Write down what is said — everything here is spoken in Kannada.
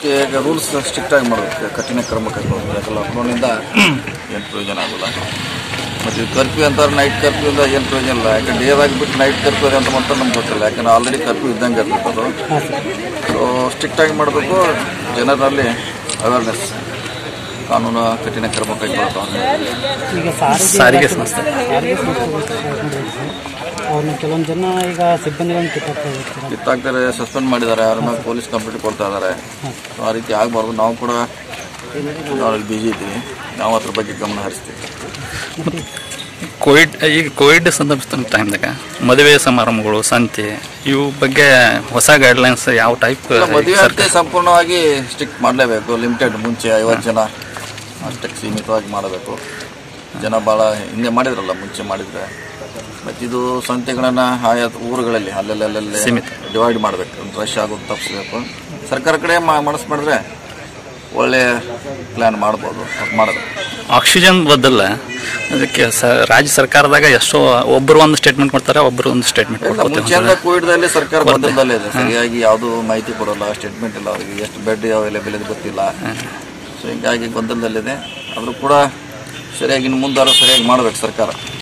ಅದಕ್ಕೆ ಈಗ ರೂಲ್ಸ್ ಸ್ಟ್ರಿಕ್ಟ್ ಆಗಿ ಮಾಡಬೇಕು ಕಠಿಣ ಕ್ರಮ ಕೈಗೊಳ್ಳಬೇಕು ಯಾಕೆ ಲಾಕ್ಡೌನಿಂದ ಏನು ಪ್ರಯೋಜನ ಆಗೋಲ್ಲ ಮತ್ತು ಇದು ಕರ್ಫ್ಯೂ ಅಂತಾರೆ ನೈಟ್ ಕರ್ಫ್ಯೂ ಇಂದ ಏನು ಪ್ರಯೋಜನ ಇಲ್ಲ ಯಾಕೆ ಡೇದಾಗ ಬಿಟ್ಟು ನೈಟ್ ಕರ್ಫ್ಯೂ ಇದೆ ಅಂತ ಮಾತ್ರ ನಮ್ಗೆ ಗೊತ್ತಿಲ್ಲ ಯಾಕಂದ್ರೆ ಆಲ್ರೆಡಿ ಕರ್ಫ್ಯೂ ಇದ್ದಂಗೆ ಇರ್ತದೆ ಅದು ಸೊ ಸ್ಟ್ರಿಕ್ಟಾಗಿ ಮಾಡಬೇಕು ಜನರಲ್ಲಿ ಅವೇರ್ನೆಸ್ ಕಾನೂನು ಕಠಿಣ ಕ್ರಮ ಕೈಗೊಳ್ತಾವೆ ಈಗ ಸಾರಿಗೆ ಸಾರಿಗೆ ಇಲಾಖೆ- ಸಂಸ್ಥೆ. ಸಾರಿಗೆ ಸಂಸ್ಥೆ ಬಗ್ಗೆ ಹೇಳ್ಕೊಂಡ್ರೆ ಸರ್, ಅವ್ರನ್ನ ಕೆಲವೊಂದು ಜನ ಈಗ ಸಿಬ್ಬಂದಿಗಳನ್ನು ಕಿತ್ತಾಕ್ತಾ ಇರ್ತಾರೆ ಕಿತ್ತಾಕ್ತಾರೆ ಸಸ್ಪೆಂಡ್ ಮಾಡಿದ್ದಾರೆ ಅವ್ರ ಮೇಲೆ ಪೊಲೀಸ್ ಕಂಪ್ಲೇಂಟ್ ಕೊಡ್ತಾ ಇದ್ದಾರೆ ಸೊ ಆ ರೀತಿ ಆಗಬಾರ್ದು ನಾವು ಕೂಡ ನಾವು ಬಿಜಿ ಇದ್ದೀವಿ ನಾವು ಅದ್ರ ಬಗ್ಗೆ ಗಮನ ಹರಿಸ್ತೀವಿ ಕೋವಿಡ್ ಈಗ ಕೋವಿಡ್ ಸಂದರ್ಭದ ಟೈಮ್ದಾಗ ಮದುವೆ ಸಮಾರಂಭಗಳು ಸಂತೆ ಇವು ಬಗ್ಗೆ ಹೊಸ ಗೈಡ್ಲೈನ್ಸ್ ಯಾವ ಟೈಪ್ ಇಲ್ಲ, ಮದುವೆ ಅಂತ ಸಂಪೂರ್ಣವಾಗಿ ಸ್ಟಿಕ್ ಮಾಡಲೇಬೇಕು ಲಿಮಿಟೆಡ್ ಮುಂಚೆ ಐವತ್ತು ಜನ ಅಷ್ಟಕ್ಕೆ ಸೀಮಿತವಾಗಿ ಮಾಡಬೇಕು ಜನ ಭಾಳ ಹಿಂದೆ ಮಾಡಿದ್ರಲ್ಲ ಮುಂಚೆ ಮಾಡಿದ್ರೆ ಮತ್ತು ಇದು ಸಂತೆಗಳನ್ನು ಆಯಾ ಊರುಗಳಲ್ಲಿ ಅಲ್ಲೆಲ್ಲಲ್ಲಿ ಸೀಮಿತ. ಡಿವೈಡ್ ಮಾಡಬೇಕು ರಶ್ ಆಗೋದು ತಪ್ಪಬೇಕು ಸರ್ಕಾರ ಕಡೆ ಮನಸ್ಸು ಮಾಡಿದ್ರೆ ಒಳ್ಳೆ ಪ್ಲ್ಯಾನ್ ಮಾಡ್ಬೋದು ಅದು ಮಾಡಬೇಕು ಆಕ್ಸಿಜನ್ ಬದಲ ಅದಕ್ಕೆ ಸ ರಾಜ್ಯ ಸರ್ಕಾರದಾಗ ಎಷ್ಟೋ ಒಬ್ಬರು ಒಂದು ಸ್ಟೇಟ್ಮೆಂಟ್ ಕೊಡ್ತಾರೆ ಒಬ್ಬರು ಒಂದು ಸ್ಟೇಟ್ಮೆಂಟ್ ಇಲ್ಲ, ಮುಂಚೆಯಿಂದ ಕೋವಿಡ್ದಲ್ಲಿ ಸರ್ಕಾರ ಗೊಂದಲದಲ್ಲೇ ಇದೆ ಸರಿಯಾಗಿ ಯಾವುದು ಮಾಹಿತಿ ಕೊಡಲ್ಲ ಸ್ಟೇಟ್ಮೆಂಟ್ ಇಲ್ಲ ಅವರಿಗೆ ಎಷ್ಟು ಬೆಡ್ ಅವೈಲೇಬಲ್ ಇದೆ ಗೊತ್ತಿಲ್ಲ ಸೊ ಹೀಗಾಗಿ ಗೊಂದಲದಲ್ಲಿದೆ ಆದರೂ ಕೂಡ ಸರಿಯಾಗಿ ಇನ್ನು ಮುಂದಾರು ಸರಿಯಾಗಿ ಮಾಡಬೇಕು ಸರ್ಕಾರ